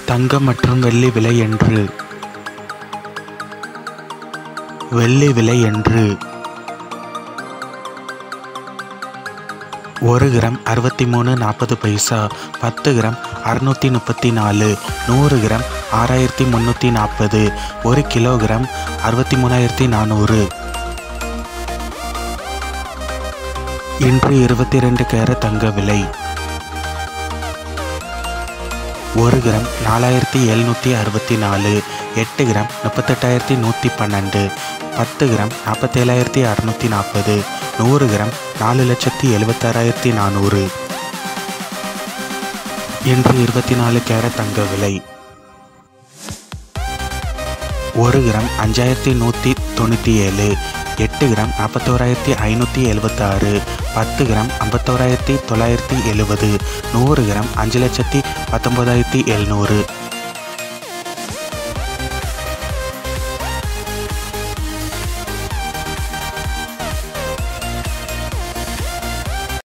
தங்கம் மற்றும் வெள்ளி விலை என்று வெள்ளி விலை என்று ஒரு கிராம் அறுபத்தி மூணு நாற்பது பைசா பத்து கிராம் அறுநூற்றி முப்பத்தி நாலு நூறு கிராம் ஆறாயிரத்தி முந்நூற்றி நாற்பது ஒரு கிலோகிராம் அறுபத்தி மூணாயிரத்தி நானூறு இன்று இருபத்தி ரெண்டு கேரட் தங்க விலை ஒரு கிராம் நாலாயிரத்தி எழுநூற்றி அறுபத்தி நாலு எட்டு கிராம் முப்பத்தெட்டாயிரத்தி நூற்றி பன்னெண்டு பத்து கிராம் நாற்பத்தேழாயிரத்தி அறநூற்றி நாற்பது நூறு கிராம் நாலு லட்சத்தி எழுபத்தாறாயிரத்தி நானூறு இன்று இருபத்தி நாலு கேரட் தங்க விலை ஒரு கிராம் அஞ்சாயிரத்தி நூற்றி தொண்ணூற்றி ஏழு எட்டு கிராம் நாற்பத்தோராயிரத்தி ஐநூற்றி எழுபத்தாறு பத்து கிராம் ஐம்பத்தோராயிரத்தி தொள்ளாயிரத்தி எழுபது நூறு கிராம் அஞ்சு லட்சத்தி பத்தொம்போதாயிரத்தி எழுநூறு